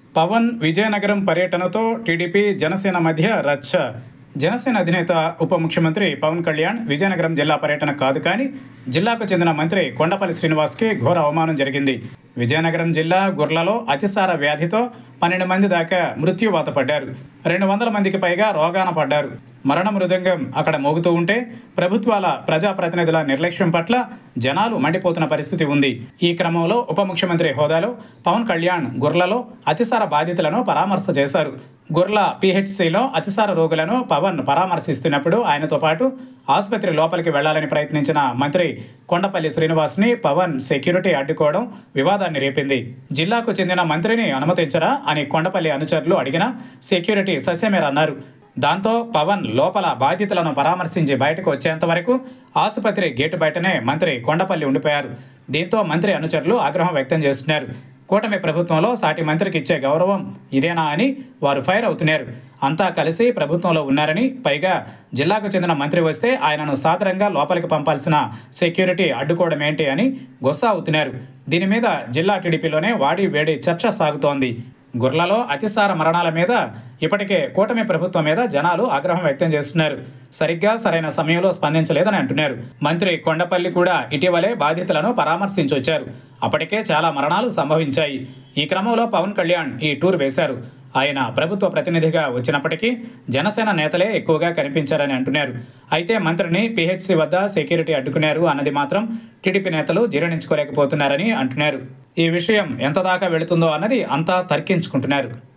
పవన్ విజయనగరం పర్యటనతో టీడీపీ జనసేన మధ్య రచ్చ జనసేన అధినేత ఉప ముఖ్యమంత్రి పవన్ కళ్యాణ్ విజయనగరం జిల్లా పర్యటన కాదు కానీ జిల్లాకు చెందిన మంత్రి కొండపల్లి శ్రీనివాస్కి ఘోర అవమానం జరిగింది విజయనగరం జిల్లా గుర్లలో అతిసార వ్యాధితో పన్నెండు మంది దాకా మృత్యువాత పడ్డారు రెండు వందల మందికి పైగా రోగాన పడ్డారు మరణ మృదంగం అక్కడ మోగుతూ ఉంటే ప్రభుత్వాల ప్రజాప్రతినిధుల నిర్లక్ష్యం పట్ల జనాలు మండిపోతున్న పరిస్థితి ఉంది ఈ క్రమంలో ఉప ముఖ్యమంత్రి హోదాలో పవన్ కళ్యాణ్ గుర్లలో అతిసార బాధితులను పరామర్శ చేశారు గుర్ల పిహెచ్సిలో అతిసార రోగులను పవన్ పరామర్శిస్తున్నప్పుడు ఆయనతో పాటు ఆసుపత్రి లోపలికి వెళ్లాలని ప్రయత్నించిన మంత్రి కొండపల్లి శ్రీనివాస్ని పవన్ సెక్యూరిటీ అడ్డుకోవడం వివాదాన్ని రేపింది జిల్లాకు చెందిన మంత్రిని అనుమతించరా అని కొండపల్లి అనుచరులు అడిగినా సెక్యూరిటీ సస్యమేరన్నారు దాంతో పవన్ లోపల బాధితులను పరామర్శించి బయటకు వచ్చేంత వరకు ఆసుపత్రి గేటు బయటనే మంత్రి కొండపల్లి ఉండిపోయారు దీంతో మంత్రి అనుచరులు ఆగ్రహం వ్యక్తం చేస్తున్నారు కూటమి ప్రభుత్వంలో సాటి మంత్రికి ఇచ్చే గౌరవం ఇదేనా అని వారు ఫైర్ అవుతున్నారు అంతా కలిసి ప్రభుత్వంలో ఉన్నారని పైగా జిల్లాకు చెందిన మంత్రి వస్తే ఆయనను సాదరంగా లోపలికి పంపాల్సిన సెక్యూరిటీ అడ్డుకోవడం ఏంటి అని గుస్సా అవుతున్నారు దీని మీద జిల్లా టీడీపీలోనే వాడి వేడి చర్చ సాగుతోంది గుర్లలో అతిసార మరణాల మీద ఇప్పటికే కూటమి ప్రభుత్వం మీద జనాలు ఆగ్రహం వ్యక్తం చేస్తున్నారు సరిగ్గా సరైన సమయంలో స్పందించలేదని అంటున్నారు మంత్రి కొండపల్లి కూడా ఇటీవలే బాధితులను పరామర్శించొచ్చారు అప్పటికే చాలా మరణాలు సంభవించాయి ఈ క్రమంలో పవన్ కళ్యాణ్ ఈ టూర్ వేశారు ఆయన ప్రభుత్వ ప్రతినిధిగా వచ్చినప్పటికీ జనసేన నేతలే ఎక్కువగా కనిపించారని అంటున్నారు అయితే మంత్రిని పిహెచ్సి వద్ద సెక్యూరిటీ అడ్డుకున్నారు అన్నది మాత్రం టీడీపీ నేతలు జీర్ణించుకోలేకపోతున్నారని అంటున్నారు ఈ విషయం ఎంత దాకా వెళుతుందో అన్నది అంతా తర్కించుకుంటున్నారు